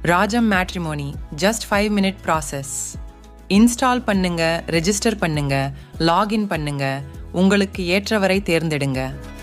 Rajam matrimony just five minute process install பண்ணுங்க register பண்ணுங்க login பண்ணுங்க உங்களுக்கு ஏற்றவரை தேர்ந்தெடுங்க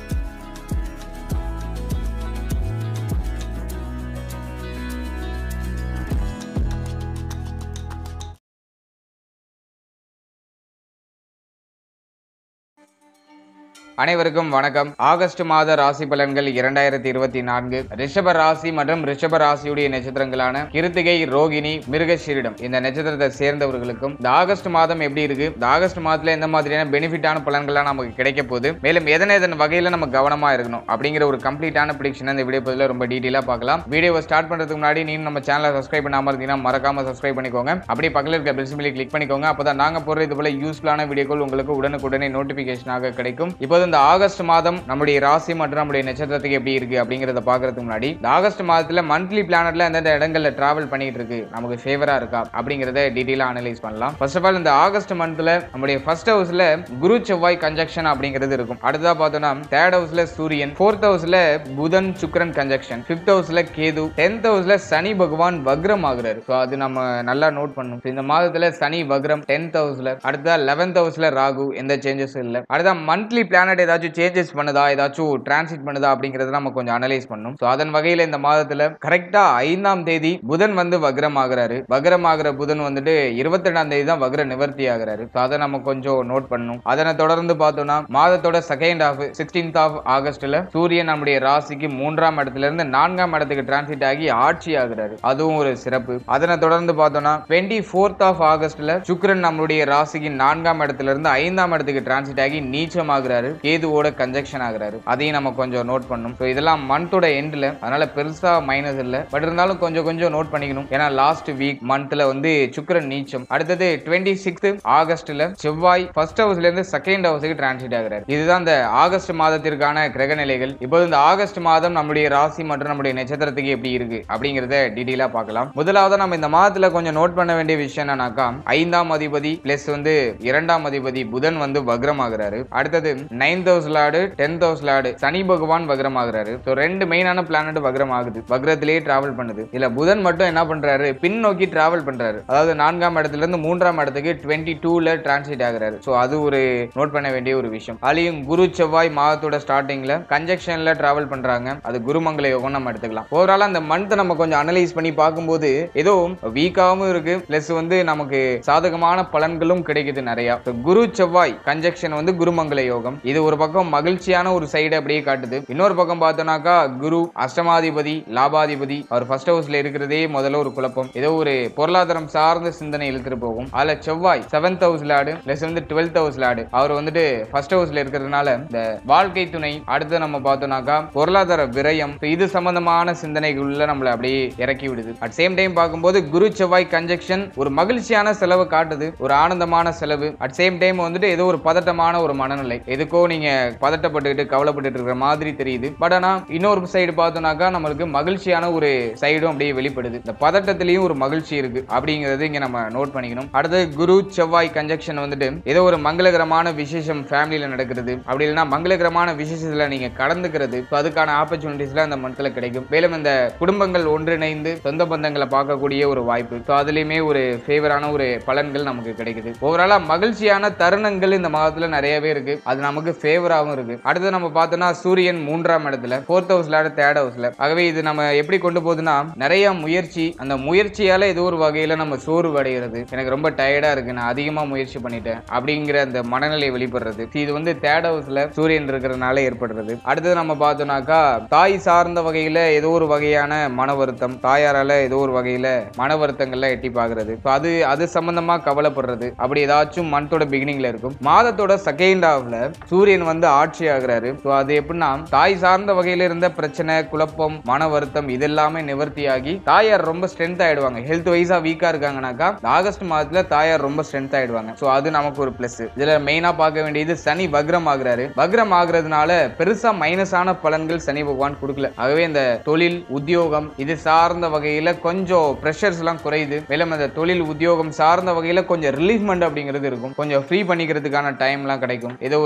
அனைவருக்கும் வணக்கம் ஆகஸ்ட் மாத ராசி பலன்கள் இரண்டாயிரத்தி இருபத்தி நான்கு ரிஷப ராசி மற்றும் ரிஷப ராசியுடைய நட்சத்திரங்களான கிருத்திகை ரோகிணி மிருகஷீரிடம் இந்த நட்சத்திரத்தை சேர்ந்தவர்களுக்கும் இந்த ஆகஸ்ட் மாதம் எப்படி இருக்கு இந்த ஆகஸ்ட் மாதத்துல எந்த மாதிரியான பெனிஃபிட்டான பலன்கள்லாம் நமக்கு கிடைக்க போகுது மேலும் எதனை எதன் வகையில நம்ம கவனமா இருக்கணும் அப்படிங்கிற ஒரு கம்ப்ளீட்டான ப்ரிடிக்ஷன் இந்த வீடியோ பதில ரொம்ப டீட்டெயிலா பார்க்கலாம் வீடியோவை ஸ்டார்ட் பண்றதுக்கு முன்னாடி நீங்க நம்ம சேனலை சப்ஸ்கிரைப் பண்ணாம இருந்தீங்கன்னா மறக்காம சப்ஸ்கிரைப் பண்ணிக்கோங்க அப்படியே பக்கத்தில் இருக்க பெல் சிம்பிளை கிளிக் பண்ணிக்கோங்க அப்பதான் நாங்க போடுற இது போல யூஸ்ஃபுல்லான வீடியோக்கள் உங்களுக்கு உடனுக்குடனே நோட்டிபிகேஷனாக கிடைக்கும் இப்போது இந்த ஆகஸ்ட் மாதம் நம்முடைய ராசி மற்றும் நம்முடைய நட்சத்திரத்துக்கு எப்படி இருக்கு அப்படிங்கறத பாக்குறதுக்கு முன்னாடி இந்த ஆகஸ்ட் மாதத்துல மந்த்லி பிளானட்ல எந்தெந்த இடங்கள்ல டிராவல் பண்ணிட்டு இருக்கு நமக்கு ஃபேவரா இருக்கா அப்படிங்கறத டீட்டெயிலா அனலைஸ் பண்ணலாம் ஃபர்ஸ்ட் ஆஃப் ஆல் இந்த ஆகஸ்ட் மந்த்ல நம்முடைய ஃபர்ஸ்ட் ஹவுஸ்ல குரு செவ்வாய் கன்ஜெக்ஷன் அப்படிங்கிறது இருக்கும் அடுத்ததா பார்த்தோம்னா தேர்ட் ஹவுஸ்ல சூரியன் ஃபோர்த் ஹவுஸ்ல புதன் சுக்கிரன் கன்ஜெக்ஷன் ஃபிஃப்த் ஹவுஸ்ல கேது டென்த் ஹவுஸ்ல சனி பகவான் வக்ரம் ஆகுறாரு ஸோ அது நம்ம நல்லா நோட் பண்ணும் So, இந்த மாதத்துல சனி வக்ரம் டென்த் ஹவுஸ்ல அடுத்ததா லெவன்த் ஹவுஸ்ல ராகு எந்த சேஞ்சஸும் இல்லை அடுத்தா மந்த்லி பிளானட் ஏதாச்சும் சேஞ்சஸ் பண்ணுதா ஏதாச்சும் டிரான்சிட் பண்ணுதா அப்படிங்கறத நம்ம கொஞ்சம் அனலைஸ் பண்ணும் ஸோ அதன் வகையில இந்த மாதத்துல கரெக்டா ஐந்தாம் தேதி புதன் வந்து வக்ரம் ஆகுறாரு வக்ரம் ஆகுற புதன் வந்துட்டு இருபத்தி ரெண்டாம் தேதி தான் வக்ர நிவர்த்தி ஆகுறாரு ஸோ அதை நம்ம கொஞ்சம் நோட் பண்ணணும் அதனை தொடர்ந்து பார்த்தோம்னா மாதத்தோட செகண்ட் ஹாஃப் சிக்ஸ்டீன்த் ஆஃப் ஆகஸ்ட்ல சூரியன் நம்முடைய ராசிக்கு மூன்றாம் இடத்துல இருந்து நான்காம் இடத்துக்கு டிரான்சிட் ஆகி ஆட்சி ஆகுறாரு அதுவும் ஒரு சிறப்பு அதனை தொடர்ந்து பார்த்தோம்னா டுவெண்ட்டி ஃபோர்த் ஆஃப் ஆகஸ்ட்ல சுக்கிரன் நம்மளுடைய ராசிக்கு நான்காம் இடத்துல இருந்து ஐந்தாம் இடத்துக்கு டிரான்சிட் ஆகி நீச்சம் ஆகுறாரு கேதுவோட கன்ஜெக்ஷன் ஆகுறாரு அதையும் நம்ம கொஞ்சம் நோட் பண்ணணும் ஸோ இதெல்லாம் மந்தோட எண்ட்ல அதனால பெருசா மைனஸ் இல்லை பட் இருந்தாலும் கொஞ்சம் கொஞ்சம் நோட் பண்ணிக்கணும் ஏன்னா லாஸ்ட் வீக் மந்த்ல வந்து சுக்கிரன் நீச்சம் அடுத்தது டுவெண்ட்டி சிக்ஸ்த் ஆகஸ்ட்ல செவ்வாய் ஃபர்ஸ்ட் ஹவுஸ்ல இருந்து செகண்ட் ஹவுஸுக்கு டிரான்சிட் ஆகுறாரு இதுதான் இந்த ஆகஸ்ட் மாதத்திற்கான கிரக நிலைகள் இப்போது இந்த ஆகஸ்ட் மாதம் நம்முடைய ராசி மற்றும் நம்முடைய நட்சத்திரத்துக்கு எப்படி இருக்கு அப்படிங்கறத டீட்டெயிலா பார்க்கலாம் முதலாவது நம்ம இந்த மாதத்துல கொஞ்சம் நோட் பண்ண வேண்டிய விஷயம் என்னன்னாக்கா ஐந்தாம் அதிபதி பிளஸ் வந்து இரண்டாம் அதிபதி புதன் வந்து வக்ரம் ஆகுறாரு அடுத்தது ninth house lord tenth house lord சனி பகவான் வக்ரம் ஆகுறாரு ஸோ ரெண்டு மெயினான பிளானட் வக்ரம் ஆகுது வக்ரத்திலேயே டிராவல் பண்ணுது இல்ல புதன் மட்டும் என்ன பண்றாரு பின் நோக்கி டிராவல் பண்றாரு அதாவது நான்காம் இடத்துல இருந்து மூன்றாம் இடத்துக்கு டுவெண்ட்டி டூல டிரான்சிட் ஆகுறாரு ஸோ அது ஒரு நோட் பண்ண வேண்டிய ஒரு விஷயம் அதுலயும் குரு செவ்வாய் மாதத்தோட ஸ்டார்டிங்ல கன்ஜெக்ஷன்ல டிராவல் பண்றாங்க அது குருமங்கல யோகம் நம்ம எடுத்துக்கலாம் ஓவரால் அந்த மந்த் நம்ம கொஞ்சம் அனலைஸ் பண்ணி பார்க்கும்போது ஏதோ வீக்காவும் இருக்கு பிளஸ் வந்து நமக்கு சாதகமான பலன்களும் கிடைக்குது நிறைய So, குரு செவ்வாய் கன்ஜெக்ஷன் வந்து குருமங்கல யோகம் இது ஒரு பக்கம் மகிழ்ச்சியான ஒரு சைடு அப்படியே காட்டுது இன்னொரு பக்கம் பார்த்தோம்னாக்கா குரு அஷ்டமாதிபதி லாபாதிபதி அவர் ஃபர்ஸ்ட் ஹவுஸ்ல இருக்கிறதே முதல்ல ஒரு குழப்பம் ஏதோ ஒரு பொருளாதாரம் சார்ந்த சிந்தனை இழுத்துட்டு போகும் அதுல செவ்வாய் செவன்த் ஹவுஸ் லாடு பிளஸ் வந்து டுவெல்த் ஹவுஸ் லாடு அவர் வந்துட்டு ஃபர்ஸ்ட் ஹவுஸ்ல இருக்கிறதுனால இந்த வாழ்க்கை துணை அடுத்து நம்ம பார்த்தோம்னாக்கா பொருளாதார விரயம் So, இது சம்பந்தமான சிந்தனைக்குள்ள நம்மள அப்படியே இறக்கி விடுது அட் சேம் டைம் பார்க்கும்போது குரு செவ்வாய் கன்ஜெக்ஷன் ஒரு மகிழ்ச்சியான செலவு காட்டுது ஒரு ஆனந்தமான செலவு அட் சேம் டைம் வந்துட்டு ஏதோ ஒரு பதட்டமான ஒரு மனநிலை எதுக்கோ நீங்க பதட்டப்பட்டுக்கிட்டு கவலைப்பட்டுட்டு இருக்கிற மாதிரி தெரியுது பட் ஆனா இன்னொரு சைடு பார்த்தோம்னாக்கா நம்மளுக்கு மகிழ்ச்சியான ஒரு சைடும் அப்படியே வெளிப்படுது இந்த பதட்டத்திலையும் ஒரு மகிழ்ச்சி இருக்கு அப்படிங்கிறது இங்க நம்ம நோட் பண்ணிக்கணும் அடுத்து குரு செவ்வாய் கன்ஜெக்ஷன் வந்துட்டு ஏதோ ஒரு மங்களகரமான விசேஷம் ஃபேமிலியில நடக்கிறது அப்படி இல்லைன்னா மங்களகரமான விசேஷத்துல நீங்க கலந்துக்கிறது So, அதுக்கான ஆப்பர்ச்சுனிட்டிஸ்ல அந்த மந்த்ல கிடைக்கும் மேலும் இந்த குடும்பங்கள் ஒன்றிணைந்து சொந்த பந்தங்களை பார்க்கக்கூடிய ஒரு வாய்ப்பு ஸோ அதுலயுமே ஒரு ஃபேவரான ஒரு பலன்கள் நமக்கு கிடைக்குது ஓவராலா மகிழ்ச்சியான தருணங்கள் இந்த மாதத்துல நிறையவே இருக்கு அது நமக்கு ஃபேவராகவும் இருக்கு அடுத்து நம்ம பார்த்தோம்னா சூரியன் மூன்றாம் இடத்துல ஃபோர்த் ஹவுஸ்ல தேர்ட் ஹவுஸ்ல ஆகவே இது நம்ம எப்படி கொண்டு போகுதுன்னா நிறைய முயற்சி அந்த முயற்சியால ஏதோ ஒரு வகையில நம்ம சோர்வு அடைகிறது எனக்கு ரொம்ப டயர்டா இருக்கு நான் அதிகமா முயற்சி பண்ணிட்டேன் அப்படிங்கிற அந்த மனநிலை வெளிப்படுறது இது வந்து தேர்ட் ஹவுஸ்ல சூரியன் இருக்கிறதுனால ஏற்படுறது அடுத்தது நம்ம பார்த்தோம்னாக்கா தாய் சார்ந்த வகையில ஏதோ ஒரு வகையான மன வருத்தம் தாயாரால ஏதோ ஒரு வகையில மன வருத்தங்கள்ல எட்டி பாக்குறது So அது அது சம்பந்தமா கவலைப்படுறது அப்படி ஏதாச்சும் மந்தோட பிகினிங்ல இருக்கும் மாதத்தோட செகண்ட் ஹாஃப்ல சூரியன் வந்து ஆட்சி ஆகுறாரு ஸோ அது எப்படின்னா தாய் சார்ந்த வகையில இருந்த பிரச்சனை குழப்பம் மன வருத்தம் இது எல்லாமே நிவர்த்தியாகி தாயார் ரொம்ப ஸ்ட்ரென்த் ஆயிடுவாங்க ஹெல்த் வைஸா வீக்கா இருக்காங்கனாக்கா இந்த ஆகஸ்ட் மாதத்துல தாயார் ரொம்ப ஸ்ட்ரென்த் ஆயிடுவாங்க ஸோ அது நமக்கு ஒரு பிளஸ் இதுல மெயினா பார்க்க வேண்டியது சனி வக்ரம் ஆகுறாரு வக்ரம் ஆகுறதுனால பெருசா மைனஸான பலன்கள் சனி பகவான் கொடுக்கல ஆகவே இந்த தொழில் உத்தியோகம் இது சார்ந்த வகையில கொஞ்சம் ப்ரெஷர்ஸ் எல்லாம் குறையுது மேலும் அந்த தொழில் உத்தியோகம் சார்ந்த வகையில கொஞ்சம் ரிலீஃப்மெண்ட் அப்படிங்கிறது இருக்கும் கொஞ்சம் ஃப்ரீ பண்ணிக்கிறதுக்கான டைம்லாம் கிடைக்கும் ஏதோ ஒரு வெக்கேஷன்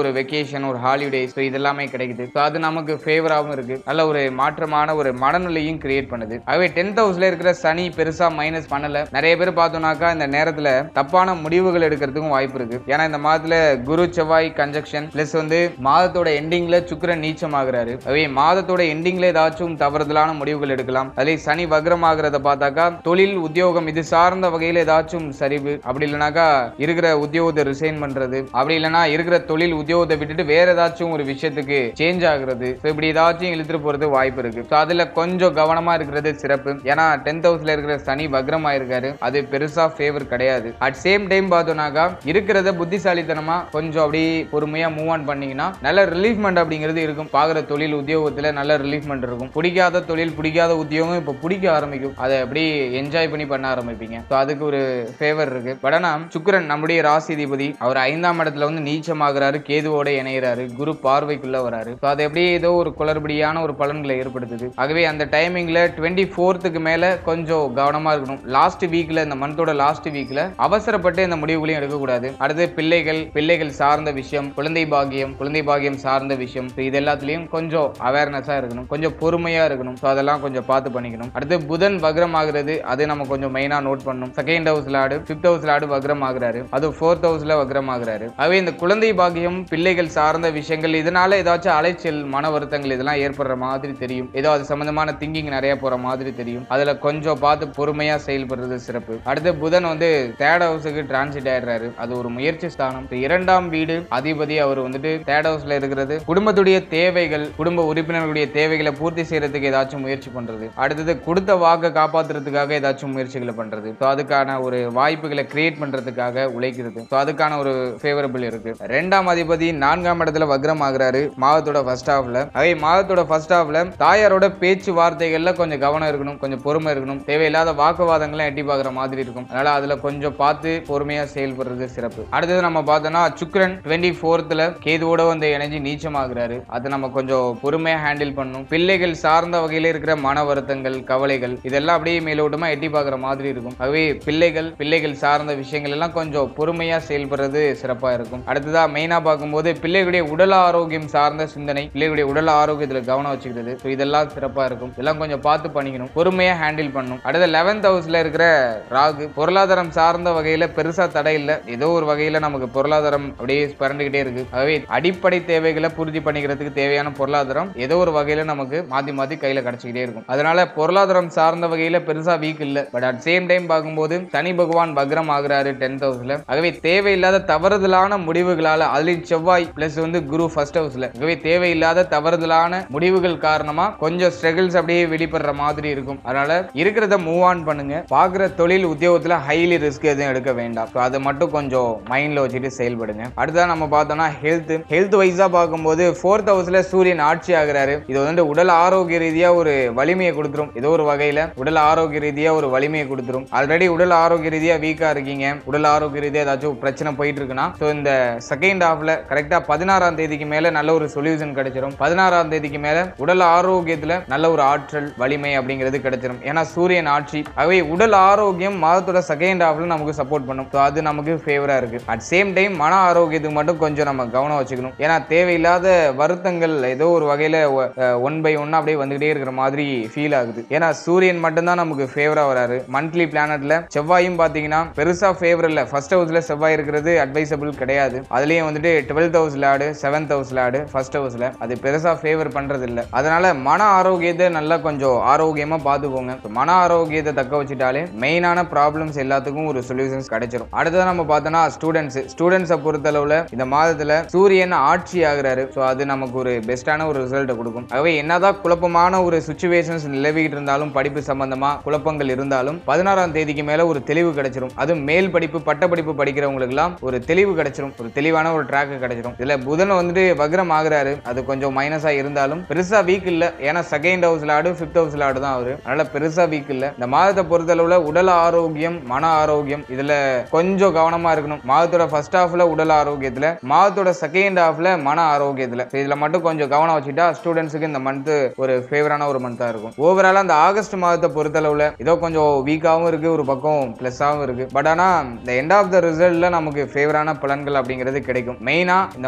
வெக்கேஷன் ஒரு ஹாலிடேஸ் ஸோ இதெல்லாமே கிடைக்குது ஸோ அது நமக்கு ஃபேவராகவும் இருக்கு நல்ல ஒரு மாற்றமான ஒரு மனநிலையும் கிரியேட் பண்ணுது ஆகவே டென்த் ஹவுஸ்ல இருக்கிற சனி பெருசா மைனஸ் பண்ணல நிறைய பேர் பார்த்தோம்னாக்கா இந்த நேரத்துல தப்பான முடிவுகள் எடுக்கிறதுக்கும் வாய்ப்பு இருக்கு ஏன்னா இந்த மாதத்துல குரு செவ்வாய் கன்ஜெக்ஷன் பிளஸ் வந்து மாதத்தோட எண்டிங்ல சுக்கிரன் நீச்சம் ஆகுறாரு ஆகவே மாதத்தோட எண்டிங்ல ஏதாச்சும் தவறுதலான முடிவுகள் எடுக்கலாம் அதுலேயும் சனி வக்ரம் ஆகுறத பார்த்தாக்கா தொழில் உத்தியோகம் இது சார்ந்த வகையில் ஏதாச்சும் சரிவு அப்படி இல்லைனாக்கா இருக்கிற உத்தியோகத்தை ரிசைன் பண்றது அப்படி இல்லைன்னா இருக்கிற தொழில் உத்தியோகத்தை விட்டுட்டு வேற ஏதாச்சும் ஒரு விஷயத்துக்கு சேஞ்ச் ஆகுறது So இப்படி ஏதாச்சும் இழுத்துட்டு போறது வாய்ப்பு இருக்கு ஸோ அதுல கொஞ்சம் கவனமா இருக்கிறது சிறப்பு ஏன்னா டென்த் ஹவுஸ்ல இருக்கிற சனி வக்ரம் ஆயிருக்காரு அது பெருசா ஃபேவர் கிடையாது அட் சேம் டைம் பார்த்தோம்னாக்கா இருக்கிறத புத்திசாலித்தனமா கொஞ்சம் அப்படி பொறுமையா மூவ் ஆன் பண்ணீங்கன்னா நல்ல ரிலீஃப்மெண்ட் அப்படிங்கிறது இருக்கும் பாக்குற தொழில் உத்தியோகத்துல நல்ல ரிலீஃப்மெண்ட் இருக்கும் பிடிக்காத தொழில் பிடிக்காத உத்தியோகம் இப்போ பிடிக்க ஆரம்பிக்கும் அதை அப்படி என்ஜாய் பண்ணி பண்ண ஆரம்பிப்பீங்க ஸோ அதுக்கு ஒரு ஃபேவர் இருக்கு பட் ஆனா சுக்கிரன் நம்முடைய ராசிதிபதி அவர் ஐந்தாம் இடத்துல வந்து நீச்சமாகிறாரு கேதுவோட இணைகிறாரு குரு பார்வைக்குள்ள வராரு ஸோ அது எப்படி ஏதோ ஒரு குளறுபடியான ஒரு பலன்களை ஏற்படுத்துது ஆகவே அந்த டைமிங்ல டுவெண்ட்டி ஃபோர்த்துக்கு மேல கொஞ்சம் கவனமா இருக்கணும் லாஸ்ட் வீக்ல இந்த மந்தோட லாஸ்ட் வீக்ல அவசரப்பட்டு இந்த முடிவுகளையும் எடுக்கக்கூடாது அடுத்து பிள்ளைகள் பிள்ளைகள் சார்ந்த விஷயம் குழந்தை பாக்கியம் குழந்தை பாக்கியம் சார்ந்த விஷயம் so இது எல்லாத்துலயும் கொஞ்சம் அவேர்னஸா இருக்கணும் கொஞ்சம் பொறுமையா இருக்கணும் ஸோ அதெல்லாம் கொஞ்சம் பார்த்து பண்ணிக்கணும் அடுத்து புதன் வக்ரம் ஆகுறது அது நம்ம கொஞ்சம் மெயினா நோட் பண்ணணும் செகண்ட் ஹவுஸ்ல ஆடு ஃபிஃப்த் ஹவுஸ்ல ஆடு வக்ரம் ஆகுறாரு அது ஃபோர்த் ஹவுஸ்ல வக்ரம் ஆகுறாரு ஆகவே இந்த குழந்தை பாக்கியம் பிள்ளைகள் சார்ந்த விஷயங்கள் இதனால ஏதாச்சும் அலைச்சல் மன வருத்தங்கள் இதெல்லாம் ஏற்படுற மாதிரி தெரியும் ஏதோ அது சம்பந்தமான திங்கிங் நிறைய போற மாதிரி தெரியும் அதுல கொஞ்சம் பார்த்து பொறுமையா செயல்படுறது சிறப்பு அடுத்து புதன் வந்து தேர்ட் ஹவுஸுக்கு டிரான்சிட் ஆயிடுறாரு அது ஒரு முயற்சி ஸ்தானம் இப்ப இரண்டாம் வீடு அதிபதி அவர் வந்துட்டு தேர்ட் ஹவுஸ்ல இருக்கிறது குடும்பத்துடைய தேவைகள் குடும்ப உறுப்பினர்களுடைய தேவைகளை பூர்த்தி செய்யறதுக்கு ஏதாச்சும் முயற்சி பண்றது அடுத்தது கொடுத்த வாக்கை காப்பாத்துறதுக்காக ஏதாச்சும் முயற்சிகளை பண்றது ஸோ அதுக்கான ஒரு வாய்ப்புகளை கிரியேட் பண்றதுக்காக உழைக்கிறது ஸோ அதுக்கான ஒரு ஃபேவரபிள் இருக்கு ரெண்டாம் அதிபதி நான்காம் இடத்துல வக்ரம் ஆகுறாரு மாதத்தோட ஃபர்ஸ்ட் ஹாஃப்ல அதே மாதத்தோட ஃபர்ஸ்ட் ஹாஃப்ல தாயாரோட பேச்சு வார்த்தைகள்ல கொஞ்சம் கவனம் இருக்கணும் கொஞ்சம் பொறுமை இருக்கணும் தேவையில்லாத வாக்குவாதங்களை எட்டி பார்க்குற மாதிரி இருக்கும் அதனால அதுல கொஞ்சம் பார்த்து பொறுமையா செயல்படுறது சிறப்பு அடுத்தது நம்ம பார்த்தோம்னா சுக்கிரன் டுவெண்ட்டி ஃபோர்த்ல கேதுவோட வந்து இணைஞ்சு நீச்சமாகிறாரு அதை நம்ம கொஞ்சம் பொறுமையா ஹேண்டில் பண்ணணும் பிள்ளைகள் சார்ந்த வகையில இருக்கிற மன வருத்தங்கள் கவலைகள் இதெல்லாம் அப்படியே மேலோட்டமா எட்டி பார்க்குற மாதிரி இருக்கும் ஆகவே பிள்ளைகள் பிள்ளைகள் சார்ந்த விஷயங்கள் எல்லாம் கொஞ்சம் பொறுமையா செயல்படுறது சிறப்பா இருக்கும் அடுத்ததா மெயினா பார்க்கும்போது பிள்ளைகளுடைய உடல் ஆரோக்கியம் சார்ந்த சிந்தனை பிள்ளைகளுடைய உடல் ஆரோக்கியத்துல கவனம் வச்சுக்கிறது ஸோ இதெல்லாம் சிறப்பா இருக்கும் இதெல்லாம் கொஞ்சம் பார்த்து பண்ணிக்கணும் பொறுமையா ஹேண்டில் பண்ணணும் அடுத்த லெவன்த் ஹவுஸ்ல இருக்கிற ராகு பொருளாதாரம் சார்ந்த வகையில பெருசா தடை இல்லை ஏதோ ஒரு வகையில நமக்கு பொருளாதாரம் அப்படியே பறந்துகிட்டே இருக்கு ஆகவே அடிப்படை தேவைகளை பூர்த்தி பண்ணிக்கிறதுக்கு தேவையான பொருளாதாரம் ஏதோ ஒரு வகையில நமக்கு மாத்தி மாத்தி கையில கிடைச்சிக்கிட்டே இருக்கும் அதனால பொருளாதாரம் சார்ந்த வகையில பெருசா வீக் இல்ல பட் அட் சேம் டைம் பார்க்கும்போது சனி பகவான் வக்ரம் ஆகுறாரு டென்த் ஹவுஸ்ல ஆகவே தேவையில்லாத தவறுதலான முடிவுகளால அதுலயும் செவ்வாய் பிளஸ் வந்து குரு ஃபர்ஸ்ட் ஹவுஸ்ல ஆகவே தேவையில்லாத தவறுதலான முடிவுகள் காரணமா கொஞ்சம் ஸ்ட்ரகிள்ஸ் அப்படியே வெளிப்படுற மாதிரி இருக்கும் அதனால இருக்கிறத மூவ் ஆன் பண்ணுங்க பாக்குற தொழில் உத்தியோகத்துல ஹைலி ரிஸ்க் எதுவும் எடுக்க வேண்டாம் So அதை மட்டும் கொஞ்சம் மைண்ட்ல வச்சுட்டு செயல்படுங்க அடுத்ததா நம்ம பார்த்தோம்னா ஹெல்த் ஹெல்த் வைஸா பார்க்கும்போது ஃபோர்த் ஹவுஸ்ல சூரியன் ஆட்சி ஆகுறாரு இது வந்து உடல் ஆரோக்கிய ரீதியா ஒரு வலிமையை கொடுத்துரும் ஏதோ ஒரு வகையில உடல் ஆரோக்கிய ரீதியா ஒரு வலிமையை கொடுத்துரும் ஆல்ரெடி உடல் ஆரோக்கிய ரீதியா வீக்கா இருக்கீங்க உடல் ஆரோக்கிய ரீதியா ஏதாச்சும் பிரச்சனை போயிட்டு இருக்குன்னா ஸோ இந்த செகண்ட் ஹாஃப்ல கரெக்டா பதினாறாம் தேதிக்கு மேல நல்ல ஒரு சொல்யூஷன் கிடைச்சிரும் பதினாறாம் தேதிக்கு மேல உடல் ஆரோக்கியத்துல நல்ல ஒரு ஆற்றல் வலிமை அப்படிங்கிறது கிடைச்சிரும் ஏன்னா சூரியன் ஆட்சி ஆகவே உடல் ஆரோக்கியம் மாதத்தோட செகண்ட் ஹாஃப்ல நமக்கு சப்போர்ட் பண்ணும் ஸோ அது நமக்கு ஃபேவரா இருக்கு அட் சேம் டைம் மன ஆரோக்கியத்துக்கு மட்டும் கொஞ்சம் நம்ம கவனம் வச்சுக்கணும் ஏன்னா தேவையில்லாத வருத்தங்கள் ஏதோ ஒரு வகையில ஒன் பை ஒன் அப்படியே வந்துகிட்டே இருக்கிற மாதிரி ஃபீல் ஆகுது ஏன்னா சூரியன் மட்டும்தான் நமக்கு ஃபேவரா வராரு மந்த்லி பிளானட்ல செவ்வாயும் பாத்தீங்கன்னா பெருசா ஃபேவர் இல்ல ஃபர்ஸ்ட் ஹவுஸ்ல செவ்வாய் இருக்கிறது அட்வைசபிள் கிடையாது அதுலயும் வந்துட்டு டுவெல்த் ஹவுஸ்ல ஆடு செவன்த் ஹவுஸ்ல ஆடு ஃபர்ஸ்ட் ஹவுஸ்ல அது பெருசா ஃபேவர் பண்றது இல்ல அதனால மன ஆரோக்கியத்தை நல்லா கொஞ்சம் ஆரோக்கியமா பாத்துக்கோங்க So, மன ஆரோக்கியத்தை தக்க வச்சுட்டாலே மெயினான ப்ராப்ளம்ஸ் எல்லாத்துக்கும் ஒரு சொல்யூஷன்ஸ் கிடைச்சிரும் அடுத்தது நம்ம பார்த்தோம்னா ஸ்டூடெண்ட்ஸ் ஸ்டூடெண்ட்ஸை பொறுத்தளவுல இந்த மாதத்துல சூரியன் ஆட்சி ஆகுறாரு ஸோ அது நமக்கு ஒரு பெஸ்டான ஒரு ரிசல்ட்டை கொடுக்கும் ஆகவே என்னதான் குழப்பமான ஒரு சுச்சுவேஷன்ஸ் நிலவிக்கிட்டு இருந்தாலும் படிப்பு சம்பந்தமா குழப்பங்கள் இருந்தாலும் பதினாறாம் தேதிக்கு மேல ஒரு தெளிவு கிடைச்சிரும் அது மேல் படிப்பு பட்ட படிப்பு படிக்கிறவங்களுக்குலாம் ஒரு தெளிவு கிடைச்சிரும் ஒரு தெளிவான ஒரு ட்ராக் கிடைச்சிரும் இதுல புதன் வந்துட்டு வக்ரம் ஆகுறாரு அது கொஞ்சம் மைனஸா இருந்தாலும் பெருசா வீக் இல்ல ஏன்னா செகண்ட் ஹவுஸ்ல ஆடு ஃபிஃப்த் ஹவுஸ்ல ஆடு தான் அவரு அதனால பெருசா வீக் இல்ல இந்த மாதத்தை பொறுத்தளவுல உடல் ஆரோக்கியம் மன ஆரோக்கியம் இதுல கொஞ்சம் கவனமா இருக்கணும் மாதத்தோட ஃபர்ஸ்ட் ஹாஃப்ல உடல் ஆரோக்கியத்துல மாதத்தோட செகண்ட் ஹாஃப்ல மன ஆரோக்கியத்துல So இதுல மட்டும் கொஞ்சம் கவனம் வச்சுட்டா ஸ்டூடெண்ட்ஸுக்கு இந்த மந்த் ஒரு ஃபேவரான ஒரு மந்தா இருக்கும் ஓவராலா அந்த ஆகஸ்ட் மாதத்தை பொறுத்தளவுல ஏதோ கொஞ்சம் வீக்காவும் இருக்கு ஒரு பக்கம் பிளஸ்ஸாவும் இருக்கு பட் ஆனா இந்த எண்ட் ஆஃப் த ரிசல்ட்ல நமக்கு ஃபேவரான பலன்கள் அப்படிங்கிறது கிடைக்கும் மெயினா இந்த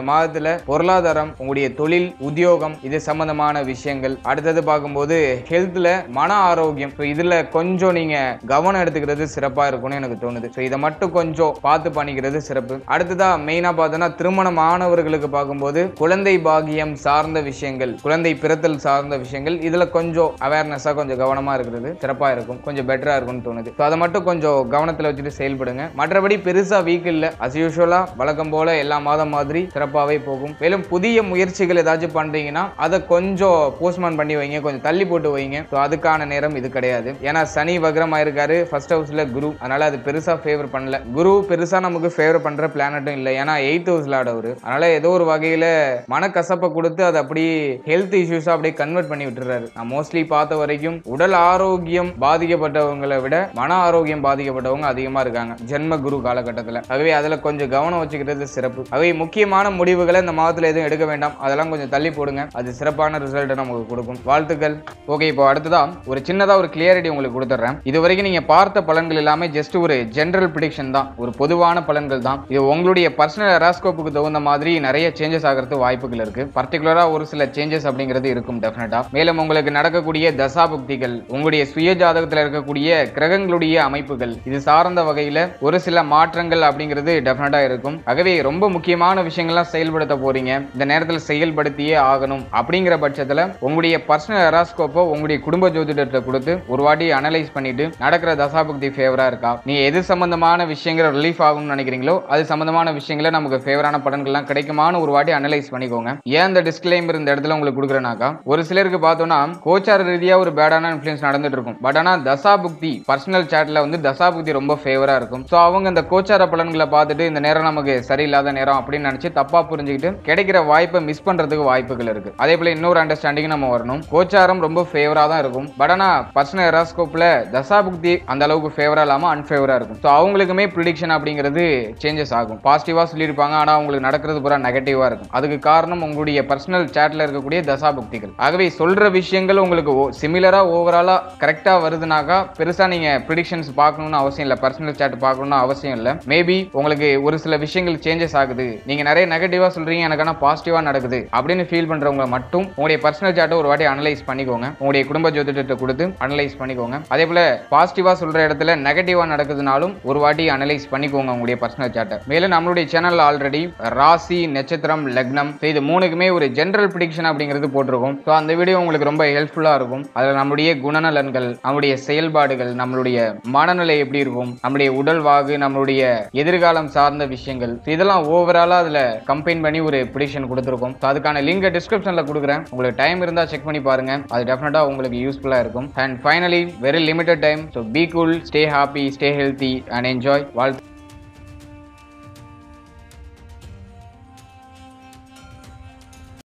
மாதத்துல பொருளாதாரம் உங்களுடைய தொழில் உத்தியோகம் இது சம்பந்தமான விஷயங்கள் அடுத்தது பார்க்கும்போது ஹெல்த்ல மன ஆரோக்கியம் ஸோ இதுல கொஞ்சம் நீங்க கவனம் எடுத்துக்கிறது சிறப்பா இருக்கும்னு எனக்கு தோணுது ஸோ இதை மட்டும் கொஞ்சம் பார்த்து பண்ணிக்கிறது சிறப்பு அடுத்ததா மெயினா பார்த்தோன்னா திருமணம் ஆனவர்களுக்கு பார்க்கும்போது குழந்தை பாகியம் சார்ந்த விஷயங்கள் குழந்தை பிறத்தல் சார்ந்த விஷயங்கள் இதுல கொஞ்சம் அவேர்னஸா கொஞ்சம் கவனமா இருக்கிறது சிறப்பா இருக்கும் கொஞ்சம் பெட்டரா இருக்கும்னு தோணுது ஸோ அதை மட்டும் கொஞ்சம் கவனத்துல வச்சுட்டு செயல்படுங்க மற்றபடி பெருசா வீக் இல்ல அஸ் யூஷுவலா வழக்கம் போல எல்லா மாதம் மாதிரி சிறப்பாகவே போகும் மேலும் புதிய முயற்சிகள் ஏதாச்சும் பண்றீங்கன்னா அதை கொஞ்சம் போஸ்ட்மான் பண்ணி வைங்க கொஞ்சம் தள்ளி போட்டு வைங்க ஸோ அதுக்கான நேரம் இது கிடையாது ஏன்னா சனி வக்ரம் ஆயிருக்காரு ஃபர்ஸ்ட் ஹவுஸ்ல குரு அதனால அது பெருசா ஃபேவர் பண்ணல குரு பெருசா நமக்கு ஃபேவர் பண்ற பிளானட்டும் இல்லை ஏன்னா எயித் ஹவுஸ்ல ஆடவர் அதனால ஏதோ ஒரு வகையில மனக்கசப்பை கொடுத்து அதை அப்படியே ஹெல்த் இஷ்யூஸா அப்படியே கன்வெர்ட் பண்ணி விட்டுறாரு நான் மோஸ்ட்லி பார்த்த வரைக்கும் உடல் ஆரோக்கியம் பாதிக்கப்பட்டவங்களை விட மன ஆரோக்கியம் பாதிக்கப்பட்டவங்க அதிகமா இருக்காங்க ஜென்ம குரு காலகட்டத்தில் ஆகவே அதுல கொஞ்சம் கவனம் வச்சுக்கிறது சிறப்பு ஆகவே முக்கியமான முடிவுகளை இந்த மாதத்துல எதுவும் எடுக்க வேண்டாம் அதெல்லாம் கொஞ்சம் தள்ளி போடுங்க அது சிறப்பான ரிசல்ட்டை நமக்கு கொடுக்கும் வாழ்த்துக்கள் ஓகே இப்போ அடுத்ததா ஒரு சின்னதா ஒரு கிளியாரிட்டி உங்களுக்கு கொடுத்துட்றேன் இது வரைக்கும் நீங்க பார்த்த பலன்கள் எல்லாமே ஜஸ்ட் ஒரு ஜென்ரல் ப்ரிடிக்ஷன் தான் ஒரு பொதுவான பலன்கள் தான் இது உங்களுடைய பர்சனல் எராஸ்கோப்புக்கு தகுந்த மாதிரி நிறைய சேஞ்சஸ் ஆகிறது வாய்ப்புகள் இருக்கு பர்டிகுலரா ஒரு சில சேஞ்சஸ் அப்படிங்கிறது இருக்கும் டெஃபினட்டா மேலும் உங்களுக்கு நடக்கக்கூடிய தசாபுக்திகள் உங்களுடைய சுய ஜாதகத்தில் இருக்கக்கூடிய கிரகங்களுடைய அமைப்புகள் இது சார்ந்த வகையில ஒரு சில மாற்றங்கள் அப்படிங்கிறது டெஃபினட்டா இருக்கும் ஆகவே ரொம்ப முக்கியமான விஷயங்கள்லாம் செயல்படுத்த போறீங்க இந்த நேரத்தில் செயல்படுத்தியே ஆகணும் அப்படிங்கிற பட்சத்துல உங்களுடைய பர்சனல் எராஸ்கோப்போ உங்களுடைய குடும்ப ஜோதிடத்தை கொடுத்து ஒரு வாட்டி அனலைஸ் பண்ணிட்டு நடக்கிற தசாபுக்தி ஃபேவரா இருக்கா நீ எது சம்பந்தமான விஷயங்கள் ரிலீஃப் ஆகும்னு நினைக்கிறீங்களோ அது சம்பந்தமான விஷயங்களை நமக்கு ஃபேவரான பலன்கள்லாம் கிடைக்குமான்னு ஒரு வாட்டி அனலைஸ் பண்ணிக்கோங்க ஏன் இந்த டிஸ்கிளைமர் இந்த இடத்துல உங்களுக்கு கொடுக்குறேனாக்கா ஒரு சிலருக்கு பார்த்தோம்னா கோச்சார ரீதியா ஒரு பேடான இன்ஃபுளுன்ஸ் நடந்துட்டு இருக்கும் பட் ஆனா தசாபுக்தி பர்சனல் சாட்ல வந்து தசாபுக்தி ரொம்ப ஃபேவரா இருக்கும் ஸோ அவங்க இந்த கோச்சார பலன்களை பார்த்துட்டு இந்த நேரம் நமக்கு சரியில்லாத நேரம் அப்படின்னு நினைச்சு தப்பா புரிஞ்சுக்கிட்டு கிடைக்கிற வாய்ப்பை மிஸ் பண்றதுக்கு வாய்ப்புகள் இருக்கு அதே போல இன்னொரு அண்டர்ஸ்டாண்டிங் நம்ம வரணும் கோச்சாரம் ரொம்ப ஃபேவரா தான் இருக்கும் பட் ஆனா பர்சனல் எராஸ்கோப்ல தசாபுக்தி அந்த அளவுக்கு ஃபேவரா இல்லாம அன்ஃபேவரா இருக்கும் ஸோ அவங்களுக்குமே ப்ரிடிக்ஷன் அப்படிங்கிறது சேஞ்சஸ் ஆகும் பாசிட்டிவா சொல்லியிருப்பாங்க ஆனா அவங்களுக்கு நடக்கிறது பூரா நெகட்டிவா இருக்கும் அதுக்கு காரணம் உங்களுடைய பர்சனல் சாட்ல இருக்கக்கூடிய தசாபுக்திகள் ஆகவே சொல்ற விஷயங்கள் உங்களுக்கு சிமிலரா ஓவராலா கரெக்டா வருதுனாக்கா பெருசா நீங்க ப்ரிடிக்ஷன்ஸ் பார்க்கணும்னு அவசியம் இல்லை பர்சனல் சாட் பார்க்கணும்னு அவசியம் இல்லை மேபி உங்களுக்கு ஒரு சில விஷயங்கள் சேஞ்சஸ் ஆகுது நீங்க நிறைய நெகட்டிவா சொல்றீங்க எனக்கு ஆனா பாசிட்டிவா நடக்குது அப்படின்னு ஃபீல் பண்றவங்க மட்டும் உங்களுடைய பர்சனல் சார்ட்டை ஒரு வாட்டி அனலைஸ் பண்ணிக்கோங்க உங்களுடைய குடும்ப ஜோதிடத்தை கொடுத்து அனலைஸ் பண்ணிக்கோங்க அதே போல பாசிட்டிவா சொல்ற இடத்துல நெகட்டிவா நடக்குதுனாலும் ஒரு வாட்டி அனலைஸ் பண்ணிக்கோங்க உங்களுடைய பர்சனல் சார்ட்டை மேலும் நம்மளுடைய சேனல்ல ஆல்ரெடி ராசி நட்சத்திரம் லக்னம் so இது மூணுக்குமே ஒரு ஜென்ரல் ப்ரிடிக்ஷன் அப்படிங்கிறது போட்டிருக்கோம் ஸோ அந்த வீடியோ உங்களுக்கு ரொம்ப ஹெல்ப்ஃபுல்லா இருக்கும் அதுல நம்மளுடைய குணநலன்கள் நம்மளுடைய செயல்பாடுகள் நம்மளுடைய மனநிலை எப்படி இருக்கும் நம்மளுடைய உடல் வாகு நம்மளுடைய எதிர்காலம் சார்ந்த விஷயங்கள் so இதெல்லாம் ஓவராலா அதுல கம்பைன் பண்ணி ஒரு ப்ரிடிக்ஷன் கொடுத்துருக்கோம் ஸோ அதுக்கான லிங்க் டிஸ்கிரிப்ஷன்ல கொடுக்குறேன் உங்களுக்கு டைம் இருந்தா செக் பண்ணி பாருங்க அது டெஃபினட்டா உங்களுக்கு யூஸ்ஃபுல்லா இருக்கும் and finally very limited time so be cool stay happy stay healthy and enjoy வாழ்த்து